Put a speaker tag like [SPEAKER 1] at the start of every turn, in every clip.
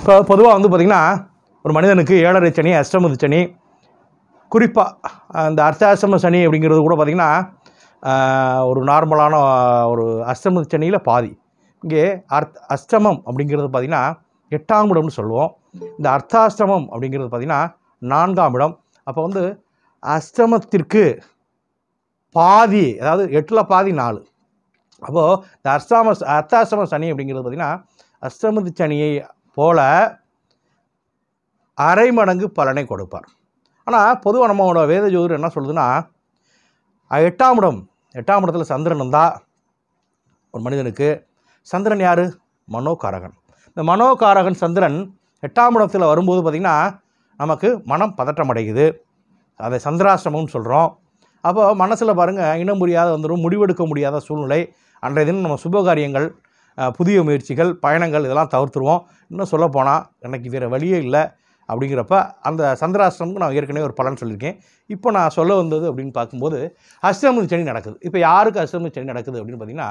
[SPEAKER 1] இப்போ பொதுவாக வந்து பார்த்திங்கன்னா ஒரு மனிதனுக்கு ஏழரை சனி அஷ்டமது சனி குறிப்பாக அந்த அர்த்தாசிரம சனி அப்படிங்கிறது கூட பார்த்திங்கன்னா ஒரு நார்மலான ஒரு அஷ்டம சனியில் பாதி இங்கே அர்த் அஷ்டமம் அப்படிங்கிறது பார்த்திங்கன்னா எட்டாம் இடம்னு சொல்லுவோம் இந்த அர்த்தாஷ்டமம் அப்படிங்கிறது பார்த்திங்கன்னா நான்காம் இடம் அப்போ வந்து அஷ்டமத்திற்கு பாதி அதாவது எட்டில் பாதி நாலு அப்போது இந்த அஷ்டாம அர்த்தாஷ்டம சனி அப்படிங்கிறது பார்த்திங்கன்னா அஷ்டமதி சனியை போல அரை மடங்கு பலனை கொடுப்பார் ஆனால் பொதுவாக நம்மளோட வேத ஜோதிடர் என்ன சொல்லுதுன்னா அஹ், எட்டாம் இடம் எட்டாம் இடத்துல சந்திரன் இருந்தால் ஒரு மனிதனுக்கு சந்திரன் யார் மனோகாரகன் இந்த மனோகாரகன் சந்திரன் எட்டாம் இடத்துல வரும்போது பார்த்திங்கன்னா நமக்கு மனம் பதற்றம் அடையுது அதை சந்திராசிரமம்னு சொல்கிறோம் அப்போ மனசில் பாருங்கள் இனம் புரியாத வந்துடும் முடிவெடுக்க முடியாத சூழ்நிலை அன்றைய தினம் நம்ம சுபகாரியங்கள் அஹ், புதிய முயற்சிகள் பயணங்கள் இதெல்லாம் தவிர்த்துருவோம் இன்னும் சொல்லப்போனால் எனக்கு வேறு வழியே இல்லை அப்படிங்கிறப்ப அந்த சந்திராசிரமத்துக்கு நான் ஏற்கனவே ஒரு பலன் சொல்லியிருக்கேன் இப்போ நான் சொல்ல வந்தது அப்படின்னு பார்க்கும்போது அஷ்டமி சனி நடக்குது இப்போ யாருக்கு அஷ்டமி சனி நடக்குது அப்படின்னு பார்த்தீங்கன்னா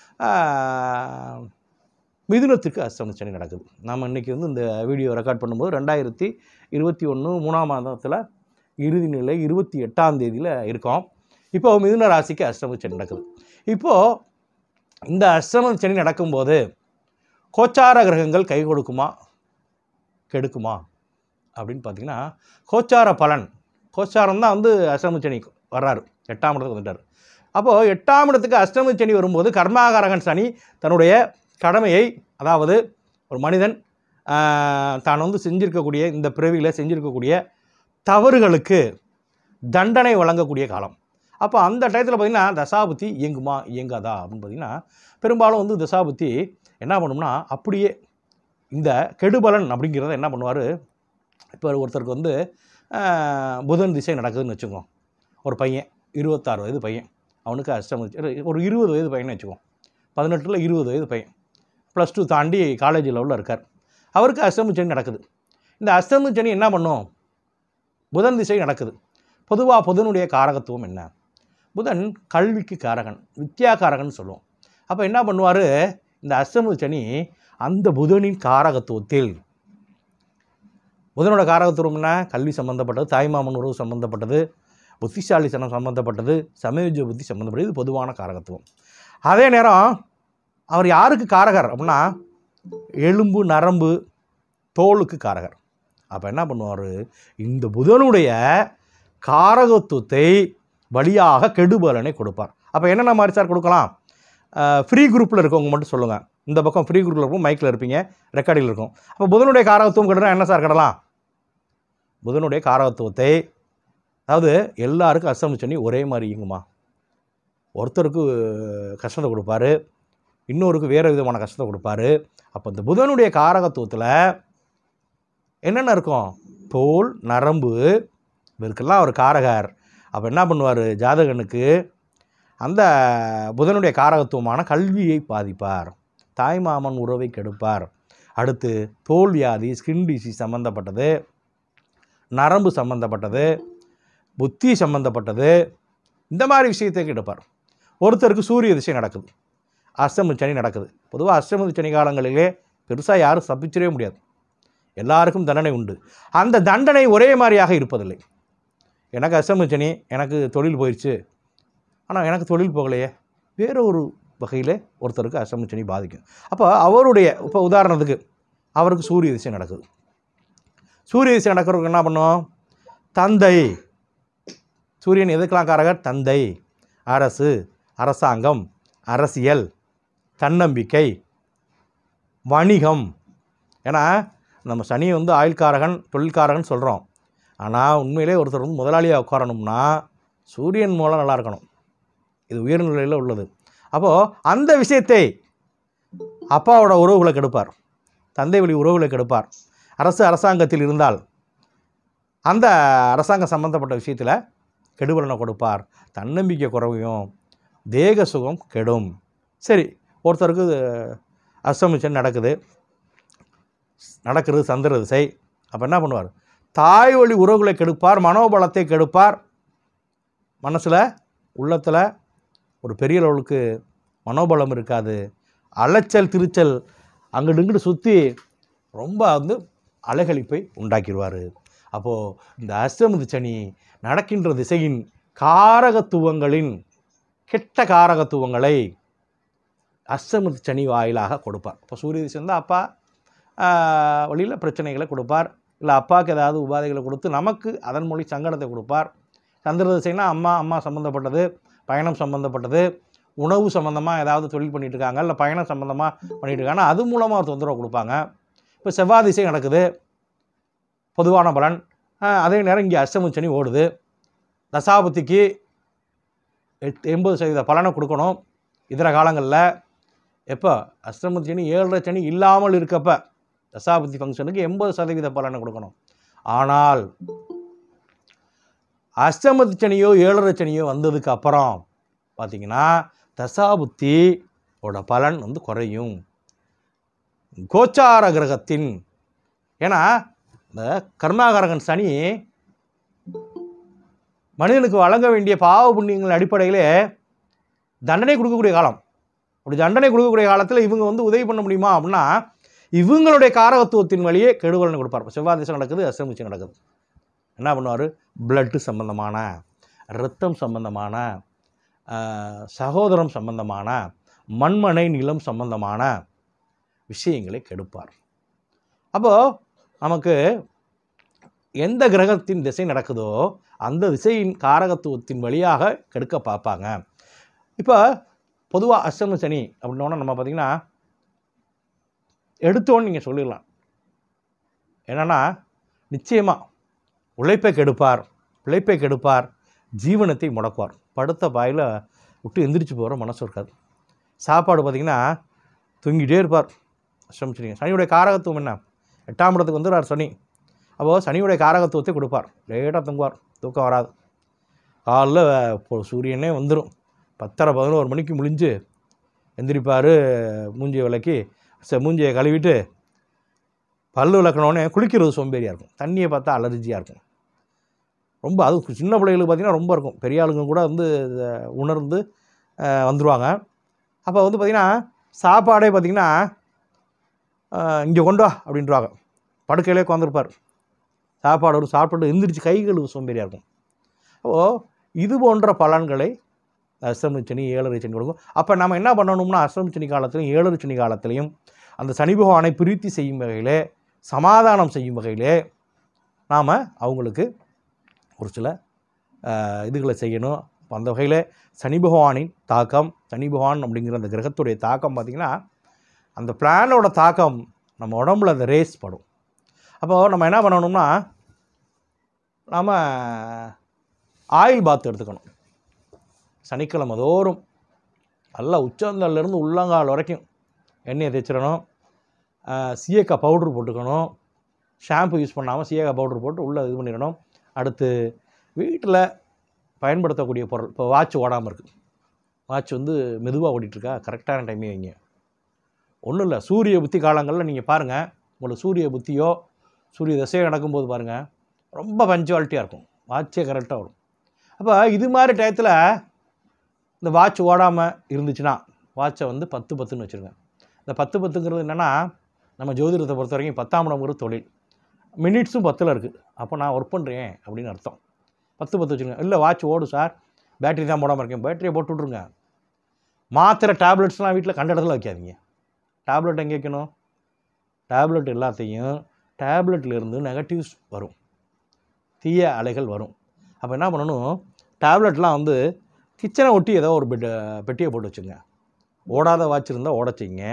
[SPEAKER 1] ஆஹ், மிதுனத்துக்கு அஷ்டமி சனி நடக்குது நம்ம இன்றைக்கி வந்து இந்த வீடியோ ரெக்கார்ட் பண்ணும்போது ரெண்டாயிரத்தி இருபத்தி ஒன்று மூணாம் மாதத்தில் இறுதி நிலை இருபத்தி எட்டாம் தேதியில் இருக்கோம் இப்போ மிதுன ராசிக்கு அஷ்டமி சனி நடக்குது இப்போது இந்த அஷ்டம சனி நடக்கும்போது கோச்சார கிரகங்கள் கை கொடுக்குமா கெடுக்குமா அப்படின்னு பார்த்தீங்கன்னா கோச்சார பலன் கோச்சாரம் தான் வந்து அஷ்டம சனி வர்றாரு எட்டாம் இடத்துக்கு வந்துட்டார் அப்போது எட்டாம் இடத்துக்கு அஷ்டம சனி வரும்போது கர்மாகாரகன் சனி தன்னுடைய கடமையை அதாவது ஒரு மனிதன் ஆஹ், தான் வந்து செஞ்சிருக்கக்கூடிய இந்த பிறவியில் செஞ்சிருக்கக்கூடிய தவறுகளுக்கு தண்டனை வழங்கக்கூடிய காலம் அப்போ அந்த டயத்தில் பார்த்திங்கன்னா தசாபுத்தி இயங்குமா இயங்காதா அப்படின்னு பார்த்திங்கன்னா பெரும்பாலும் வந்து தசாபுத்தி என்ன பண்ணும்னா அப்படியே இந்த கெடுபலன் அப்படிங்கிறத என்ன பண்ணுவார் இப்போ ஒருத்தருக்கு வந்து ஆஹ், புதன் திசை நடக்குதுன்னு வச்சுக்கோங்க ஒரு பையன் இருபத்தாறு வயது பையன் அவனுக்கு அஷ்டம ஒரு இருபது வயது பையனை வச்சுக்கோங்க பதினெட்டில் இருபது வயது பையன் ப்ளஸ் டூ தாண்டி காலேஜ் லெவலில் இருக்கார் அவருக்கு அஷ்டம சனி நடக்குது இந்த அஷ்டம சனி என்ன பண்ணும் புதன் திசை நடக்குது பொதுவாக புதனுடைய காரகத்துவம் என்ன புதன் கல்விக்கு காரகன் வித்யாகாரகன் சொல்லுவோம் அப்போ என்ன பண்ணுவார் இந்த அஷ்டம சனி அந்த புதனின் காரகத்துவத்தில் புதனோட காரகத்துவம் என்ன கல்வி சம்மந்தப்பட்டது தாய்மாமன் உறவு சம்மந்தப்பட்டது புத்திசாலித்தனம் சம்மந்தப்பட்டது சமயோஜ புத்தி சம்மந்தப்பட்டது இது பொதுவான காரகத்துவம் அதே நேரம் அவர் யாருக்கு காரகர் அப்படின்னா எலும்பு நரம்பு தோலுக்கு காரகர் அப்போ என்ன பண்ணுவார் இந்த புதனுடைய காரகத்துவத்தை வழியாக கெடுபலனை கொடுப்பார் அப்போ என்னென்ன மாதிரி சார் கொடுக்கலாம் ஃப்ரீ குரூப்பில் இருக்கவங்க மட்டும் சொல்லுங்கள் இந்த பக்கம் ஃப்ரீ குரூப்பில் இருக்கும் மைக்கில் இருப்பீங்க ரெக்கார்டில் இருக்கும் அப்போ புதனுடைய காரகத்துவம் கெடுனா என்ன சார் கடலாம் புதனுடைய காரகத்துவத்தை அதாவது எல்லாருக்கும் அஷ்டமி சனி ஒரே மாதிரி இயங்குமா ஒருத்தருக்கு கஷ்டத்தை கொடுப்பாரு இன்னொருக்கு வேறு விதமான கஷ்டத்தை கொடுப்பாரு அப்போ இந்த புதனுடைய காரகத்துவத்தில் என்னென்ன இருக்கும் தோல் நரம்பு இதற்கெல்லாம் அவர் காரகர் அப்போ என்ன பண்ணுவார் ஜாதகனுக்கு அந்த புதனுடைய காரகத்துவமான கல்வியை பாதிப்பார் தாய்மாமன் உறவை கெடுப்பார் அடுத்து தோல் வியாதி ஸ்கின் டிசீஸ் சம்மந்தப்பட்டது நரம்பு சம்மந்தப்பட்டது புத்தி சம்மந்தப்பட்டது இந்த மாதிரி விஷயத்தை கெடுப்பார் ஒருத்தருக்கு சூரிய திசை நடக்குது அஷ்டமி சனி நடக்குது பொதுவாக அஷ்டமி சனி காலங்களிலே பெருசாக யாரும் தப்பிச்சிடவே முடியாது எல்லாருக்கும் தண்டனை உண்டு அந்த தண்டனை ஒரே மாதிரியாக இருப்பதில்லை எனக்கு அஷ்டமி சனி எனக்கு தொழில் போயிடுச்சு ஆனால் எனக்கு தொழில் போகலையே வேற ஒரு வகையில் ஒருத்தருக்கு அஷ்டமி சனி பாதிக்கும் அப்போ அவருடைய இப்போ உதாரணத்துக்கு அவருக்கு சூரிய திசை நடக்குது சூரிய திசை நடக்கிறவருக்கு என்ன பண்ணும் தந்தை சூரியன் எதுக்கெல்லாம் காரகர் தந்தை அரசு அரசாங்கம் அரசியல் தன்னம்பிக்கை வணிகம் ஏன்னா நம்ம சனி வந்து ஆயுள்காரகன் தொழில்காரகன் சொல்கிறோம் ஆனால் உண்மையிலே ஒருத்தர் வந்து முதலாளியாக உட்காரணும்னா சூரியன் மூலம் நல்லா இருக்கணும் இது உயர்நிலையில் உள்ளது அப்போது அந்த விஷயத்தை அப்பாவோட உறவுகளை கெடுப்பார் தந்தை வழி உறவுகளை கெடுப்பார் அரசு அரசாங்கத்தில் இருந்தால் அந்த அரசாங்கம் சம்மந்தப்பட்ட விஷயத்தில் கெடுபலனை கொடுப்பார் தன்னம்பிக்கை குறைவையும் தேக சுகம் கெடும் சரி ஒருத்தருக்கு அஷ்டமிச்சன் நடக்குது நடக்கிறது சந்திர திசை அப்போ என்ன பண்ணுவார் தாய் வழி உறவுகளை கெடுப்பார் மனோபலத்தை கெடுப்பார் மனசில் உள்ளத்தில் ஒரு பெரிய லெவலுக்கு மனோபலம் இருக்காது அலைச்சல் திருச்சல் அங்கிட்டு இங்கிட்டு சுற்றி ரொம்ப வந்து அலைகளிப்பை உண்டாக்கிடுவார் அப்போது இந்த அஷ்டமதி சனி நடக்கின்ற திசையின் காரகத்துவங்களின் கெட்ட காரகத்துவங்களை அஷ்டமதி சனி வாயிலாக கொடுப்பார் இப்போ சூரிய திசை இருந்தால் அப்பா வழியில் பிரச்சனைகளை கொடுப்பார் இல்லை அப்பாவுக்கு ஏதாவது உபாதைகளை கொடுத்து நமக்கு அதன் மொழி சங்கடத்தை கொடுப்பார் சந்திர திசைனா அம்மா அம்மா சம்மந்தப்பட்டது பயணம் சம்மந்தப்பட்டது உணவு சம்மந்தமாக ஏதாவது தொழில் பண்ணிட்டு இருக்காங்க இல்லை பயணம் சம்மந்தமாக பண்ணிட்டு இருக்காங்க அது மூலமாக ஒரு தொந்தரவு கொடுப்பாங்க இப்போ செவ்வாய் திசை நடக்குது பொதுவான பலன் ஆஹ் அதே நேரம் இங்கே அஷ்டம சனி ஓடுது தசாபதிக்கு எட் எண்பது சதவீத பலனை கொடுக்கணும் இதர காலங்களில் எப்போ அஷ்டம சனி ஏழரை சனி இல்லாமல் இருக்கப்ப தசாபதி ஃபங்க்ஷனுக்கு எண்பது சதவீத பலனை கொடுக்கணும் ஆனால் அஷ்டமதி சனியோ ஏழரை சனியோ வந்ததுக்கு அப்புறம் பார்த்தீங்கன்னா தசாபுத்தி ஓட பலன் வந்து குறையும் கோச்சார கிரகத்தின் ஏன்னா இந்த கர்மாகரகன் சனி மனிதனுக்கு வழங்க வேண்டிய பாவ புண்ணியங்கள் அடிப்படையிலே தண்டனை கொடுக்கக்கூடிய காலம் அப்படி தண்டனை கொடுக்கக்கூடிய காலத்தில் இவங்க வந்து உதவி பண்ண முடியுமா அப்படின்னா இவங்களுடைய காரகத்துவத்தின் வழியே கெடுபலனை கொடுப்பார் இப்ப செவ்வாய் திசை நடக்குது அஷ்டமிச்சம் நடக்குது என்ன பண்ணுவார் பிளட்டு சம்பந்தமான இரத்தம் சம்பந்தமான ஆஹ், சகோதரம் சம்பந்தமான மண்மனை நிலம் சம்பந்தமான விஷயங்களை கெடுப்பார் அப்போது நமக்கு எந்த கிரகத்தின் திசை நடக்குதோ அந்த திசையின் காரகத்துவத்தின் வழியாக கெடுக்க பார்ப்பாங்க இப்போ பொதுவாக அஷ்டம சனி அப்படின்னோன்னா நம்ம பார்த்திங்கன்னா எடுத்தோன்னு நீங்கள் சொல்லிடலாம் என்னென்னா நிச்சயமாக உழைப்பை கெடுப்பார் பிழைப்பை கெடுப்பார் ஜீவனத்தை முடக்குவார் படுத்த பாயில் விட்டு எந்திரிச்சு போகிற மனசு இருக்காது சாப்பாடு பார்த்திங்கன்னா தூங்கிட்டே இருப்பார் அஷ்டம சனி சனியுடைய காரகத்துவம் என்ன எட்டாம் இடத்துக்கு வந்துடுறார் சனி அப்போது சனியுடைய காரகத்துவத்தை கொடுப்பார் லேட்டாக தூங்குவார் தூக்கம் வராது காலைல இப்போ சூரியனே வந்துடும் பத்தரை பதினோரு மணிக்கு முழிஞ்சு எந்திரிப்பார் மூஞ்சியை விளக்கி ச மூஞ்சியை கழுவிட்டு பல்லு விளக்கணோடனே குளிக்கிறது சோம்பேறியாக இருக்கும் தண்ணியை பார்த்தா அலர்ஜியாக இருக்கும் ரொம்ப அது சின்ன பிள்ளைகளுக்கு பார்த்திங்கன்னா ரொம்ப இருக்கும் பெரிய ஆளுங்க கூட வந்து இதை உணர்ந்து அஹ், வந்துருவாங்க அப்போ வந்து பார்த்திங்கன்னா சாப்பாடே பார்த்திங்கன்னா இங்கே கொண்டு வா அப்படின்றாங்க படுக்கையிலே உட்காந்துருப்பார் சாப்பாடு ஒரு சாப்பிட்டு எந்திரிச்சு கை கழுவு சோம்பேறியாக இருக்கும் அப்போது இது போன்ற பலன்களை அஷ்டமி சனி ஏழரை சனி கொடுக்கும் அப்போ நம்ம என்ன பண்ணணும்னா அஷ்டமி சனி காலத்திலையும் ஏழரை சனி காலத்திலையும் அந்த சனி பகவானை பிரீத்தி செய்யும் வகையிலே சமாதானம் செய்யும் வகையிலே நாம் அவங்களுக்கு ஒரு சில அஹ், இதுகளை செய்யணும் அப்ப அந்த வகையில் சனி பகவானின் தாக்கம் சனி பகவான் அப்படிங்கிற அந்த கிரகத்துடைய தாக்கம் பார்த்திங்கன்னா அந்த பிளானோட தாக்கம் நம்ம உடம்புல அந்த ரேஸ் படும் அப்போது நம்ம என்ன பண்ணணும்னா நாம் ஆயில் பாத் எடுத்துக்கணும் சனிக்கிழமை தோறும் நல்லா உச்சந்தல்லேருந்து உள்ளங்கால் வரைக்கும் எண்ணெயை தேய்ச்சிடணும் சீயக்காய் பவுட்ரு போட்டுக்கணும் ஷாம்பு யூஸ் பண்ணாமல் சீயக்காய் பவுட்ரு போட்டு உள்ளே இது பண்ணிடணும் அடுத்து வீட்டில் பயன்படுத்தக்கூடிய பொருள் இப்போ வாட்ச் ஓடாமல் இருக்குது வாட்ச் வந்து மெதுவாக ஓடிட்டுருக்கா கரெக்டான டைமே வைங்க ஒன்றும் இல்லை சூரிய புத்தி காலங்களில் நீங்கள் பாருங்கள் உங்களுக்கு சூரிய புத்தியோ சூரிய தசையோ நடக்கும்போது பாருங்கள் ரொம்ப பஞ்சுவாலிட்டியாக இருக்கும் வாட்சே கரெக்டாக வரும் அப்போ இது மாதிரி டயத்தில் இந்த வாட்ச் ஓடாமல் இருந்துச்சுன்னா வாட்சை வந்து பத்து பத்துன்னு வச்சுருங்க இந்த பத்து பத்துங்கிறது என்னென்னா நம்ம ஜோதிடத்தை பொறுத்த வரைக்கும் பத்தாம் இடம்ங்கிறது தொழில் மினிட்ஸும் பத்தில் இருக்குது அப்போ நான் ஒர்க் பண்ணுறேன் அப்படின்னு அர்த்தம் பத்து பத்து வச்சுருங்க இல்லை வாட்ச் ஓடும் சார் பேட்டரி தான் போடாமல் இருக்கேன் பேட்டரியை போட்டு விட்ருங்க மாத்திரை டேப்லெட்ஸ்லாம் வீட்டில் கண்ட இடத்துல வைக்காதீங்க டேப்லெட் எங்கே வைக்கணும் டேப்லெட் எல்லாத்தையும் டேப்லெட்ல இருந்து நெகட்டிவ்ஸ் வரும் தீய அலைகள் வரும் அப்போ என்ன பண்ணணும் டேப்லெட்லாம் வந்து கிச்சனை ஒட்டி ஏதோ ஒரு பெட் பெட்டியை போட்டு வச்சுங்க ஓடாத வாட்ச் இருந்தால் ஓட செய்யுங்க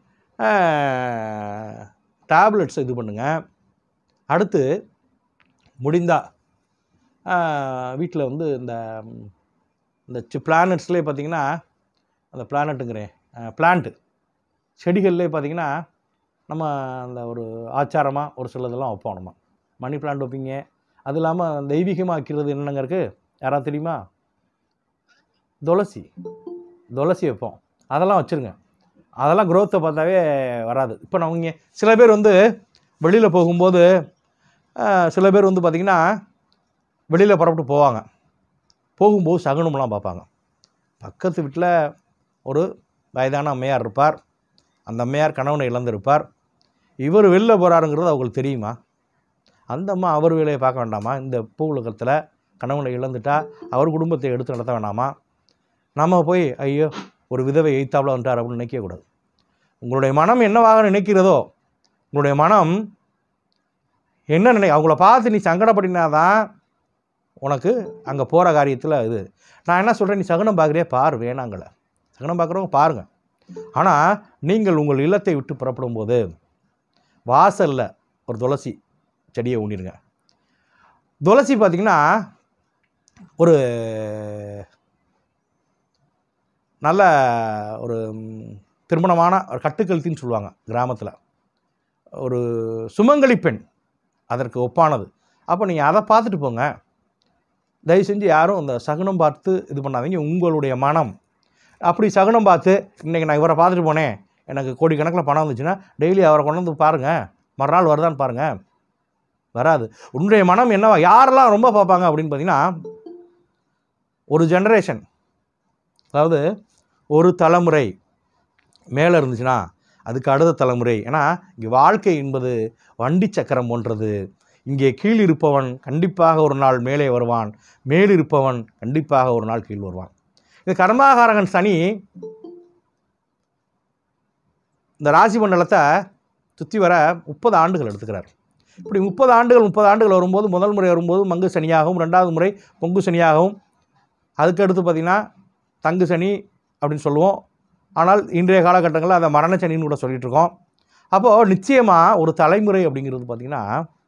[SPEAKER 1] டேப்லெட்ஸ் இது பண்ணுங்கள் அடுத்து முடிந்தால் வீட்டில் வந்து இந்த ம், இந்த பிளானட்ஸ்லேயே பார்த்தீங்கன்னா அந்த பிளானட்டுங்கிறேன் பிளான்ட்டு செடிகள்லேயே பார்த்தீங்கன்னா நம்ம அந்த ஒரு ஆச்சாரமாக ஒரு சிலதெல்லாம் வைப்போம் நம்ம மணி பிளான்ட் வைப்பீங்க அது இல்லாமல் தெய்வீகமாக வைக்கிறது என்னங்க இருக்குது யாராவது தெரியுமா துளசி துளசி வைப்போம் அதெல்லாம் வச்சுருங்க அதெல்லாம் growth-அ பார்த்தாவே வராது இப்போ நம்ம இங்கே சில பேர் வந்து வெளியில் போகும்போது ஆஹ், சில பேர் வந்து பார்த்திங்கன்னா வெளியில் புறப்பட்டு போவாங்க போகும்போது சகுனம்லாம் பார்ப்பாங்க பக்கத்து வீட்டில் ஒரு வயதான அம்மையார் இருப்பார் அந்த அம்மையார் கணவனை இழந்திருப்பார் இவர் வெளில போகிறாருங்கிறது அவங்களுக்கு தெரியுமா அந்த அம்மா அவர் வேலையை பார்க்க வேண்டாமா இந்த பூ உலகத்தில் கணவனை இழந்துட்டா அவர் குடும்பத்தை எடுத்து நடத்த வேணாமா நம்ம போய் ஐயோ ஒரு விதவை எய்த்தாப்புல வந்துட்டார் அப்படின்னு நினைக்கக்கூடாது உங்களுடைய மனம் என்னவாக நினைக்கிறதோ உங்களுடைய மனம் என்ன நினை அவங்கள பார்த்து நீ சங்கடப்படினாதான் உனக்கு அங்கே போகிற காரியத்தில் இது நான் என்ன சொல்கிறேன் நீ சகுனம் பார்க்குறியே பார் வேணாங்கள சகுனம் பார்க்குறவங்க பாருங்கள் ஆனால் நீங்கள் உங்கள் இல்லத்தை விட்டு புறப்படும் போது வாசலில் ஒரு துளசி செடியை ஊனிடுங்க துளசி பார்த்திங்கன்னா ஒரு நல்ல ஒரு ம், திருமணமான ஒரு கட்டுக்கழுத்தின்னு சொல்லுவாங்க கிராமத்தில் ஒரு சுமங்கலி பெண் அதற்கு ஒப்பானது அப்போ நீங்கள் அதை பார்த்துட்டு போங்க தயவு செஞ்சு யாரும் அந்த சகுனம் பார்த்து இது பண்ணாதீங்க உங்களுடைய மனம் அப்படி சகுனம் பார்த்து இன்றைக்கி நான் இவரை பார்த்துட்டு போனேன் எனக்கு கோடிக்கணக்கில் பணம் வந்துச்சுன்னா டெய்லி அவரை கொண்டு வந்து பாருங்கள் மறுநாள் வருதான்னு பாருங்கள் வராது உன்னுடைய மனம் என்னவா யாரெல்லாம் ரொம்ப பார்ப்பாங்க அப்படின்னு பார்த்தீங்கன்னா ஒரு ஜெனரேஷன் அதாவது ஒரு தலைமுறை மேலே இருந்துச்சுன்னா அதுக்கு அடுத்த தலைமுறை ஏன்னா இங்கே வாழ்க்கை என்பது வண்டி சக்கரம் போன்றது இங்கே கீழ் இருப்பவன் கண்டிப்பாக ஒரு நாள் மேலே வருவான் மேல் இருப்பவன் கண்டிப்பாக ஒரு நாள் கீழ் வருவான் இது கர்மாகாரகன் சனி இந்த ராசி மண்டலத்தை சுற்றி வர முப்பது ஆண்டுகள் எடுத்துக்கிறார் இப்படி முப்பது ஆண்டுகள் முப்பது ஆண்டுகள் வரும்போது முதல் முறை வரும்போது மங்கு சனியாகவும் ரெண்டாவது முறை பொங்கு சனியாகவும் அதுக்கடுத்து பார்த்திங்கன்னா தங்கு சனி அப்படின்னு சொல்லுவோம் ஆனால் இன்றைய காலகட்டங்களில் அதை மரண சனின்னு கூட சொல்லிட்டு இருக்கோம் அப்போது நிச்சயமாக ஒரு தலைமுறை அப்படிங்கிறது பார்த்திங்கன்னா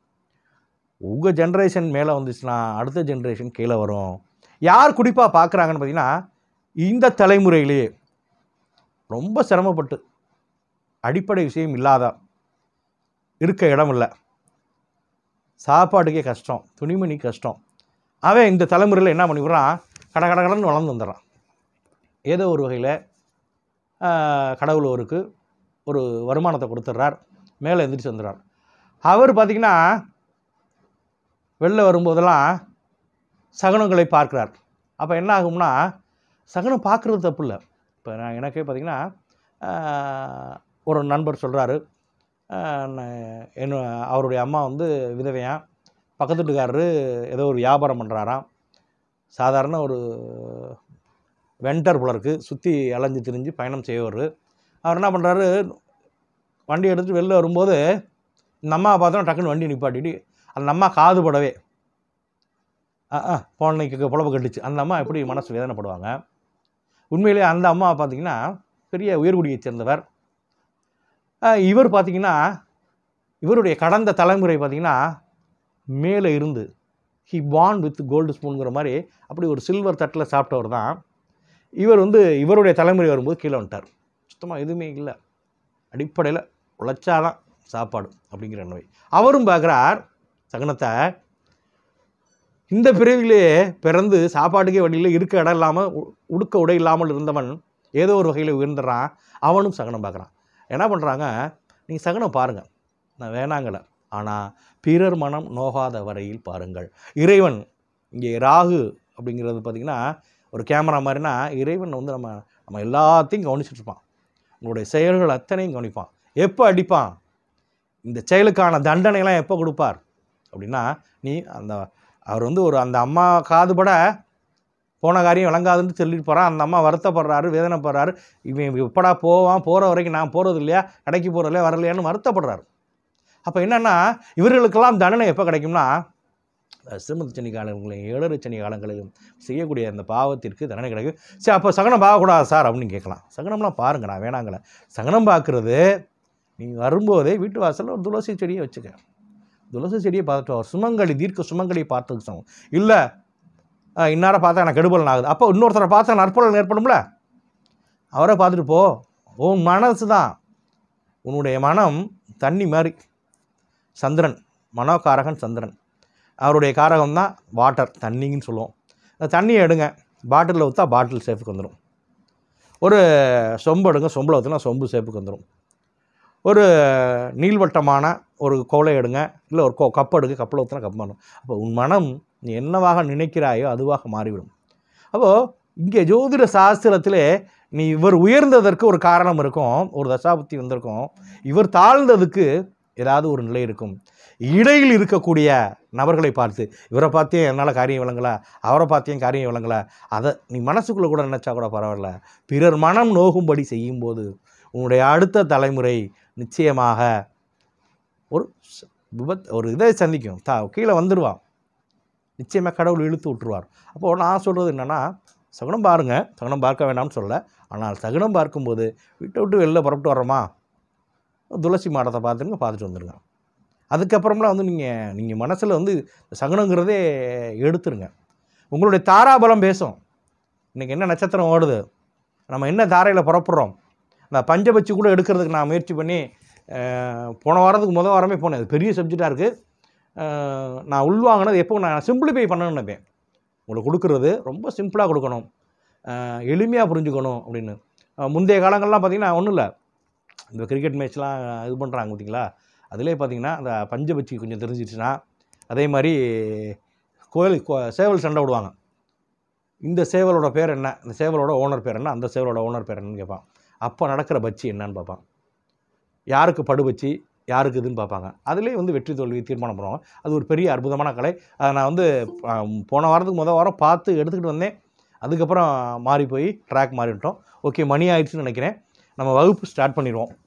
[SPEAKER 1] உங்கள் ஜென்ரேஷன் மேலே வந்துச்சுன்னா அடுத்த ஜென்ரேஷன் கீழே வரும் யார் குறிப்பாக பார்க்குறாங்கன்னு பார்த்தீங்கன்னா இந்த தலைமுறையிலேயே ரொம்ப சிரமப்பட்டு அடிப்படை விஷயம் இல்லாத இருக்க இடம் இல்லை சாப்பாட்டுக்கே கஷ்டம் துணிமணி கஷ்டம் அவன் இந்த தலைமுறையில் என்ன பண்ணிவிடுறான் கட கட கடன்னு வளர்ந்து வந்துடுறான் ஏதோ ஒரு வகையில் கடவுள் அவருக்கு ஒரு வருமானத்தை கொடுத்துட்றார் மேலே எந்திரிச்சு வந்துடுறார் அவர் பார்த்திங்கன்னா வெளில வரும்போதெல்லாம் சகுனங்களை பார்க்குறார் அப்போ என்ன ஆகும்னா சகுனம் பார்க்குறது தப்பு இல்லை இப்போ நான் எனக்கே பார்த்திங்கன்னா ஆஹ், ஒரு நண்பர் சொல்கிறாரு என்ன அவருடைய அம்மா வந்து விதவையான் பக்கத்து வீட்டுக்காரரு ஏதோ ஒரு வியாபாரம் பண்ணுறாராம் சாதாரண ஒரு வெண்டர் போல இருக்கு சுற்றி அலைஞ்சு திரிஞ்சு பயணம் செய்வார் அவர் என்ன பண்ணுறாரு வண்டி எடுத்துட்டு வெளில வரும்போது இந்த அம்மாவை பார்த்தோன்னா டக்குன்னு வண்டி நிப்பாட்டிட்டு அந்த அம்மா காதுபடவே ஆ ஆ போனைக்கு புலப்பு கட்டுச்சு அந்த அம்மா எப்படி மனசு வேதனைப்படுவாங்க உண்மையிலேயே அந்த அம்மா பார்த்தீங்கன்னா பெரிய உயர்குடியைச் சேர்ந்தவர் ஆ, இவர் பார்த்தீங்கன்னா இவருடைய கடந்த தலைமுறை பார்த்தீங்கன்னா மேலே இருந்து ஹி பாண்ட் வித் கோல்டு ஸ்பூனுங்கிற மாதிரி அப்படி ஒரு சில்வர் தட்டில் சாப்பிட்டவர் தான் இவர் வந்து இவருடைய தலைமுறை வரும்போது கீழே வந்துட்டார் சுத்தமாக எதுவுமே இல்லை அடிப்படையில் உழைச்சாதான் சாப்பாடு அப்படிங்கிற நோய் அவரும் பார்க்குறார் சகனத்தை இந்த பிறவிலே பிறந்து சாப்பாட்டுக்கே வழியில் இருக்க இடம் இல்லாமல் உ- உடுக்க உடை இல்லாமல் இருந்தவன் ஏதோ ஒரு வகையில் உயர்ந்துடுறான் அவனும் சகனம் பார்க்குறான் என்ன பண்ணுறாங்க நீங்கள் சகனம் பாருங்கள் நான் வேணாங்கல ஆனால் பிறர் மனம் நோகாத வரையில் பாருங்கள் இறைவன் இங்கே ராகு அப்படிங்கிறது பார்த்திங்கன்னா ஒரு கேமரா மாதிரினா இறைவன் வந்து நம்ம நம்ம எல்லாத்தையும் கவனிச்சிட்டு இருப்பான் உங்களுடைய செயல்கள் அத்தனையும் கவனிப்பான் எப்போ அடிப்பான் இந்த செயலுக்கான தண்டனைலாம் எப்போ கொடுப்பார் அப்படின்னா நீ அந்த அவர் வந்து ஒரு அந்த அம்மா காதுபட போன காரியம் விளங்காதுன்னு சொல்லிட்டு போகிறான் அந்த அம்மா வருத்தப்படுறாரு வேதனைப்படுறாரு இவன் எப்படா போவான் போகிற வரைக்கும் நான் போகிறது இல்லையா கடைக்கு போகிறது இல்லையா வரலையான்னு வருத்தப்படுறாரு அப்போ என்னென்னா இவர்களுக்கெல்லாம் தண்டனை எப்போ கிடைக்கும்னா சிறுமதி சனி காலங்களையும் ஏழரை சனி காலங்களிலும் செய்யக்கூடிய அந்த பாவத்திற்கு தண்டனை கிடைக்கும் சரி அப்போ சகனம் பார்க்கக்கூடாது சார் அப்படின்னு கேட்கலாம் சகனம்லாம் பாருங்க நான் வேணாங்களே சகனம் பார்க்குறது நீ வரும்போதே வீட்டு வாசலில் ஒரு துளசி செடியை வச்சுக்க துளசி செடியை பார்த்துட்டு வா. சுமங்கலி தீர்க்க சுமங்கலி பார்த்துக்க சமம் இல்லை இன்னாரை பார்த்தா எனக்கு கெடுபலன் ஆகுது அப்போ இன்னொருத்தரை பார்த்தா நற்பலன் ஏற்படும்ல அவரை பார்த்துட்டு போ உன் மனசு தான் உன்னுடைய மனம் தண்ணி மாதிரி சந்திரன் மனோகாரகன் சந்திரன் அவருடைய காரகம் தான் வாட்டர் தண்ணின்னு சொல்லுவோம் அந்த தண்ணியை எடுங்க பாட்டிலில் ஊற்றா பாட்டில் சேஃபுக்கு வந்துடும் ஒரு சொம்பு எடுங்க சொம்பில் ஊற்றினா சொம்பு சேஃபுக்கு வந்துடும் ஒரு நீள்வட்டமான ஒரு கோலை எடுங்க இல்லை ஒரு கோ கப் எடுங்க கப்பில் ஊற்றினா கப் மாறும் அப்போ உன் மனம் நீ என்னவாக நினைக்கிறாயோ அதுவாக மாறிவிடும் அப்போது இங்கே ஜோதிட சாஸ்திரத்திலே நீ இவர் உயர்ந்ததற்கு ஒரு காரணம் இருக்கும் ஒரு தசாபுத்தி வந்திருக்கும் இவர் தாழ்ந்ததுக்கு ஏதாவது ஒரு நிலை இருக்கும் இடையில் இருக்கக்கூடிய நபர்களை பார்த்து இவரை பார்த்தே என்னால் காரியம் விளங்கல அவரை பார்த்தேன் காரியம் விளங்கல அதை நீ மனசுக்குள்ளே கூட நினச்சா கூட பரவாயில்ல பிறர் மனம் நோகும்படி செய்யும்போது உன்னுடைய அடுத்த தலைமுறை நிச்சயமாக ஒரு ச- விபத் ஒரு இதை சந்திக்கும் தா கீழே வந்துடுவான் நிச்சயமாக கடவுள் இழுத்து விட்டுருவார் அப்போது நான் சொல்கிறது என்னென்னா சகுனம் பாருங்கள் சகுனம் பார்க்க வேண்டாம்னு சொல்ல ஆனால் சகுனம் பார்க்கும்போது விட்டு விட்டு வெளில புறப்பட்டு வர்றோமா துளசி மாடத்தை பார்த்துருங்க பார்த்துட்டு வந்துடுங்க அதுக்கப்புறம்லாம் வந்து நீங்கள் நீங்கள் மனசில் வந்து சகுனங்கிறதே எடுத்துருங்க உங்களுடைய தாராபலம் பேசும் இன்றைக்கி என்ன நட்சத்திரம் ஓடுது நம்ம என்ன தாரையில் புறப்படுறோம் அந்த பஞ்சபட்சி கூட எடுக்கிறதுக்கு நான் முயற்சி பண்ணி அஹ், போன வாரத்துக்கு முதல் வாரமே போனேன் அது பெரிய சப்ஜெக்டாக இருக்குது நான் உள்வாங்கினது எப்போ நான் சிம்பிளிஃபை பண்ணணும்னு நினைப்பேன் உங்களுக்கு கொடுக்குறது ரொம்ப சிம்பிளாக கொடுக்கணும் எளிமையாக புரிஞ்சுக்கணும் அப்படின்னு அஹ், முந்தைய காலங்கள்லாம் பார்த்தீங்கன்னா ஒன்றும் இல்லை இந்த கிரிக்கெட் மேட்ச்லாம் இது பண்ணுறாங்க பார்த்தீங்களா அதிலே பார்த்தீங்கன்னா அந்த பஞ்சபட்சி கொஞ்சம் தெரிஞ்சிடுச்சுன்னா அதே மாதிரி கோயில் கோ- சேவல் சண்டை விடுவாங்க இந்த சேவலோட பேர் என்ன இந்த சேவலோட ஓனர் பேர் என்ன அந்த சேவலோட ஓனர் பேர் என்னன்னு கேட்பான் அப்போ நடக்கிற பட்சி என்னன்னு பார்ப்பான் யாருக்கு படு பட்சி யாருக்கு இதுன்னு பார்ப்பாங்க அதுலேயே வந்து வெற்றி தோல்வி தீர்மானம் பண்ணுவாங்க அது ஒரு பெரிய அற்புதமான கலை அதை நான் வந்து ஆம், போன வாரத்துக்கு முதல் வாரம் பார்த்து எடுத்துக்கிட்டு வந்தேன் அதுக்கப்புறம் மாறி போய் ட்ராக் மாறிட்டோம் ஓகே மணி ஆயிடுச்சுன்னு நினைக்கிறேன் நம்ம வகுப்பு ஸ்டார்ட் பண்ணிடுவோம்